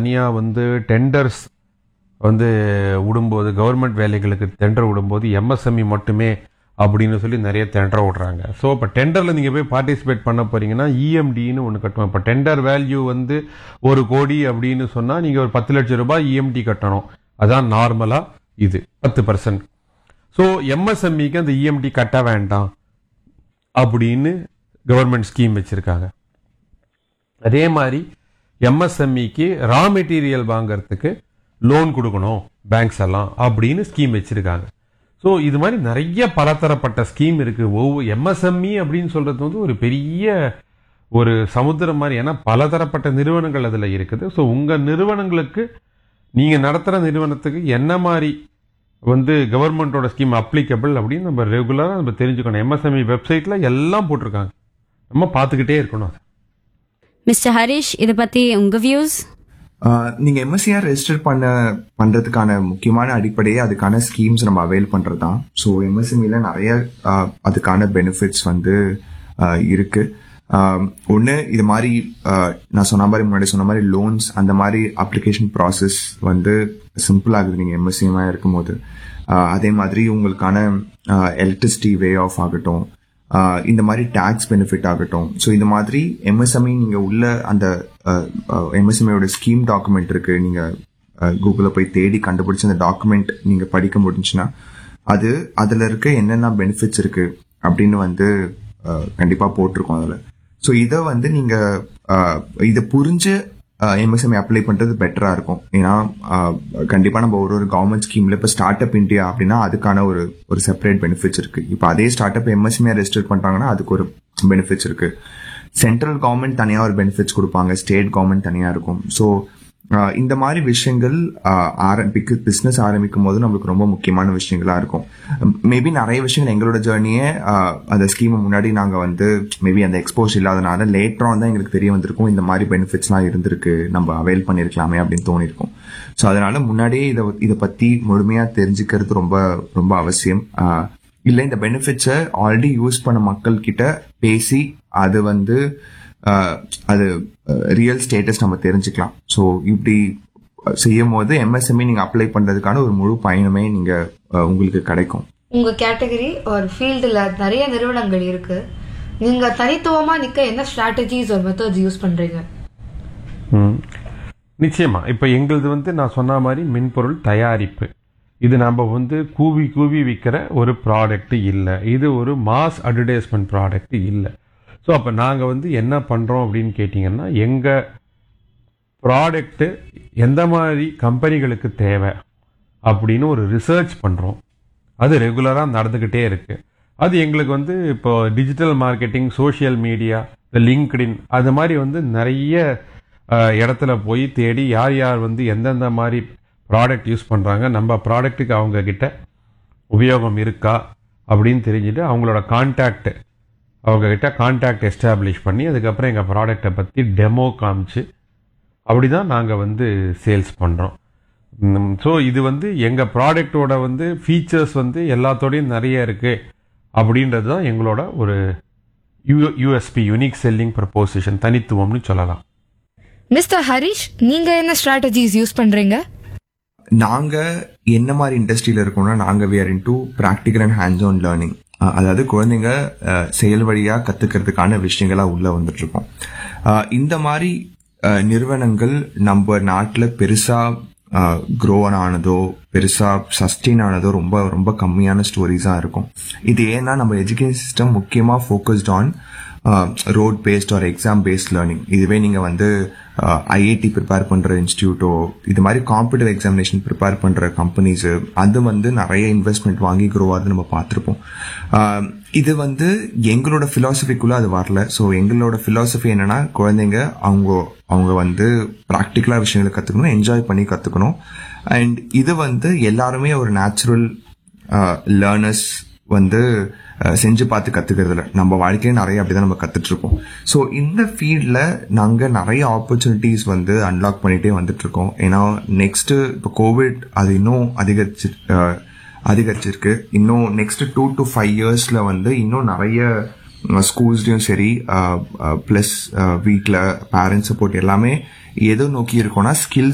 தனியாக வந்து டெண்டர்ஸ் வந்து விடும்போது கவர்மெண்ட் வேலைகளுக்கு டெண்டர் விடும்போது எம்எஸ்எம்இ மட்டுமே அப்படின்னு சொல்லி நிறைய டெண்டர் விடுறாங்க ஸோ இப்போ டெண்டரில் நீங்கள் போய் பார்ட்டிசிபேட் பண்ண போறீங்கன்னா இஎம்டின்னு ஒன்று கட்டணும் இப்போ டெண்டர் வேல்யூ வந்து ஒரு கோடி அப்படின்னு சொன்னால் நீங்கள் ஒரு பத்து லட்சம் ரூபாய் இஎம்டி கட்டணும் அதான் நார்மலாக இது பத்து பர்சன்ட் ஸோ எம்எஸ்எம்இக்கு அந்த இஎம்டி கட்ட வேண்டாம் அப்படின்னு கவர்மெண்ட் ஸ்கீம் வச்சுருக்காங்க அதே மாதிரி எம்எஸ்எம்இக்கு ரா மெட்டீரியல் வாங்குறதுக்கு லோன் கொடுக்கணும் பேங்க்ஸ் எல்லாம் அப்படின்னு ஸ்கீம் வச்சிருக்காங்க ஸோ இது மாதிரி நிறைய பலதரப்பட்ட ஸ்கீம் இருக்கு ஒவ்வொரு எம்எஸ்எம்இ அப்படின்னு சொல்றது வந்து ஒரு பெரிய ஒரு சமுத்திரம் மாதிரி ஏன்னா பலதரப்பட்ட நிறுவனங்கள் அதில் இருக்குது ஸோ உங்கள் நிறுவனங்களுக்கு நீங்கள் நடத்துகிற நிறுவனத்துக்கு என்ன மாதிரி வந்து கவர்மெண்ட்டோட ஸ்கீம் அப்ளிகபிள் அப்படின்னு நம்ம ரெகுலராக நம்ம தெரிஞ்சுக்கணும் எம்எஸ்எம்இ வெப்சைட்டில் எல்லாம் போட்டிருக்காங்க நம்ம பார்த்துக்கிட்டே இருக்கணும் அதை மிஸ்டர் ஹரிஷ் இதை பத்தி உங்க வியூஸ் ஆஹ் நீங்க எம்எஸ்சிஆர் ரெஜிஸ்டர் பண்ண பண்றதுக்கான முக்கியமான அடிப்படையே அதுக்கான ஸ்கீம்ஸ் நம்ம அவைல் பண்றது தான் ஸோ எம்எஸ்எம்இல நிறைய ஆஹ் அதுக்கான பெனிஃபிட்ஸ் வந்து ஆஹ் இருக்கு ஒன்று இது மாதிரி ஆஹ் நான் சொன்ன மாதிரி முன்னாடி சொன்ன மாதிரி லோன்ஸ் அந்த மாதிரி அப்ளிகேஷன் ப்ராசஸ் வந்து சிம்பிள் ஆகுது நீங்கள் எம்எஸ்சிஎம்மாக இருக்கும்போது ஆஹ் அதே மாதிரி உங்களுக்கான எலக்ட்ரிசிட்டி வே ஆஃப் ஆகட்டும் ஆஹ் இந்த மாதிரி டேக்ஸ் பெனிஃபிட் ஆகட்டும் ஸோ இந்த மாதிரி எம்எஸ்எம்இ நீங்க உள்ள அந்த எம்எஸ்எம்இயோட ஸ்கீம் டாக்குமெண்ட் இருக்கு நீங்க கூகுளில் போய் தேடி கண்டுபிடிச்ச அந்த டாக்குமெண்ட் நீங்க படிக்க முடிஞ்சுன்னா அது அதுல இருக்க என்னென்ன பெனிஃபிட்ஸ் இருக்கு அப்படின்னு வந்து ஆஹ் கண்டிப்பா போட்டிருக்கோம் அதுல ஸோ இதை வந்து நீங்க ஆஹ் இதை புரிஞ்சு எம்எஸ்எம்இ அப்ளை பண்றது பெட்டரா இருக்கும் ஏன்னா ஆஹ் கண்டிப்பா நம்ம ஒரு ஒரு கவர்மெண்ட் ஸ்கீம்ல இப்போ ஸ்டார்ட் அப் இந்தியா அப்படின்னா அதுக்கான ஒரு ஒரு செப்பரேட் பெனிஃபிட்ஸ் இருக்கு இப்போ அதே ஸ்டார்ட் அப் எம்எஸ்எம்இ ரெஜிஸ்டர் பண்றாங்கன்னா அதுக்கு ஒரு பெனிஃபிட்ஸ் இருக்கு சென்ட்ரல் கவர்மெண்ட் தனியா ஒரு பெனிஃபிட்ஸ் கொடுப்பாங்க ஸ்டேட் கவர்மெண்ட் தனியா இருக்கும் ஸோ இந்த மாதிரி விஷயங்கள் ஆரம்பிக்க பிஸ்னஸ் ஆரம்பிக்கும் போது நம்மளுக்கு ரொம்ப முக்கியமான விஷயங்களா இருக்கும் மேபி நிறைய விஷயங்கள் எங்களோட ஜேர்னியே அந்த ஸ்கீமை முன்னாடி நாங்கள் வந்து மேபி அந்த எக்ஸ்போஸ் இல்லாதனால லேட்டராக தான் எங்களுக்கு தெரிய வந்திருக்கும் இந்த மாதிரி பெனிஃபிட்ஸ்லாம் இருந்திருக்கு நம்ம அவைல் பண்ணியிருக்கலாமே அப்படின்னு தோணிருக்கும் ஸோ அதனால முன்னாடியே இதை இதை பற்றி முழுமையாக தெரிஞ்சுக்கிறது ரொம்ப ரொம்ப அவசியம் இல்லை இந்த பெனிஃபிட்ஸை ஆல்ரெடி யூஸ் பண்ண மக்கள் கிட்ட பேசி அது வந்து அது ரியல் ஸ்டேட்டஸ் நம்ம தெரிஞ்சுக்கலாம் ஸோ இப்படி செய்யும் போது எம்எஸ்எம்இ நீங்க அப்ளை பண்றதுக்கான ஒரு முழு பயணமே நீங்க உங்களுக்கு கிடைக்கும் உங்க கேட்டகரி ஒரு ஃபீல்டில் நிறைய நிறுவனங்கள் இருக்கு நீங்க தனித்துவமா நிக்க என்ன ஸ்ட்ராட்டஜிஸ் ஒரு மெத்தட்ஸ் யூஸ் பண்றீங்க நிச்சயமா இப்போ எங்களுது வந்து நான் சொன்ன மாதிரி மென்பொருள் தயாரிப்பு இது நம்ம வந்து கூவி கூவி விற்கிற ஒரு ப்ராடக்ட் இல்லை இது ஒரு மாஸ் அட்வர்டைஸ்மெண்ட் ப்ராடக்ட் இல்லை ஸோ அப்போ நாங்கள் வந்து என்ன பண்ணுறோம் அப்படின்னு கேட்டிங்கன்னா எங்கள் ப்ராடக்ட்டு எந்த மாதிரி கம்பெனிகளுக்கு தேவை அப்படின்னு ஒரு ரிசர்ச் பண்ணுறோம் அது ரெகுலராக நடந்துக்கிட்டே இருக்குது அது எங்களுக்கு வந்து இப்போ டிஜிட்டல் மார்க்கெட்டிங் சோஷியல் மீடியா இந்த லிங்க்டின் அது மாதிரி வந்து நிறைய இடத்துல போய் தேடி யார் யார் வந்து எந்தெந்த மாதிரி ப்ராடக்ட் யூஸ் பண்ணுறாங்க நம்ம ப்ராடக்ட்டுக்கு அவங்க கிட்ட உபயோகம் இருக்கா அப்படின்னு தெரிஞ்சுட்டு அவங்களோட கான்டாக்ட் அவங்கக்கிட்ட கான்டாக்ட் எஸ்டாப்ளிஷ் பண்ணி அதுக்கப்புறம் எங்கள் ப்ராடக்டை பற்றி டெமோ காமிச்சு அப்படி தான் நாங்கள் வந்து சேல்ஸ் பண்ணுறோம் ஸோ இது வந்து எங்கள் ப்ராடக்டோட வந்து ஃபீச்சர்ஸ் வந்து எல்லாத்தோடையும் நிறைய இருக்குது அப்படின்றது தான் எங்களோட ஒரு U USP unique selling proposition தனித்துவம்னு சொல்லலாம் மிஸ்டர் ஹரிஷ் நீங்க என்ன ஸ்ட்ராட்டஜிஸ் யூஸ் பண்றீங்க நாங்க என்ன மாதிரி இண்டஸ்ட்ரியில இருக்கோம்னா நாங்க we are into practical and hands on learning அதாவது குழந்தைங்க செயல் வழியா கத்துக்கிறதுக்கான விஷயங்களா உள்ள வந்துட்டு இருக்கோம் இந்த மாதிரி நிறுவனங்கள் நம்ம நாட்டில் பெருசா க்ரோவன் ஆனதோ பெருசா சஸ்டெயின் ஆனதோ ரொம்ப ரொம்ப கம்மியான ஸ்டோரிஸா இருக்கும் இது ஏன்னா நம்ம எஜுகேஷன் சிஸ்டம் முக்கியமா focused on rote based or exam based learning இதுவே நீங்க வந்து ஐஐடி ப்ரிப்பேர் பண்ற இன்ஸ்டியூட்டோ இது மாதிரி காம்படிட்டிவ் எக்ஸாமினேஷன் ப்ரிப்பேர் பண்ற கம்பெனிஸ் அது வந்து நிறைய இன்வெஸ்ட்மெண்ட் வாங்கி க்ரோ ஆகுது நம்ம பார்த்துருப்போம் இது வந்து எங்களோட பிலாசபிக்குள்ள அது வரல ஸோ எங்களோட பிலாசபி என்னன்னா குழந்தைங்க அவங்க அவங்க வந்து ப்ராக்டிக்கலா விஷயங்களை கத்துக்கணும் என்ஜாய் பண்ணி கத்துக்கணும் அண்ட் இது வந்து எல்லாருமே ஒரு நேச்சுரல் லேர்னர்ஸ் வந்து செஞ்சு பார்த்து கத்துக்கிறதுல நம்ம வாழ்க்கையில நிறைய அப்படிதான் நம்ம கத்துட்டு இருக்கோம் ஸோ இந்த ஃபீல்ட்ல நாங்க நிறைய ஆப்பர்ச்சுனிட்டிஸ் வந்து அன்லாக் பண்ணிட்டே வந்துட்டு இருக்கோம் ஏன்னா நெக்ஸ்ட் இப்போ கோவிட் அது இன்னும் அதிகரிச்சு அதிகரிச்சிருக்கு இன்னும் நெக்ஸ்ட் டூ டு ஃபைவ் இயர்ஸ்ல வந்து இன்னும் நிறைய ஸ்கூல்ஸ்லயும் சரி பிளஸ் வீட்டில் பேரண்ட்ஸ் சப்போர்ட் எல்லாமே எதை நோக்கி இருக்கோம்னா ஸ்கில்ஸ்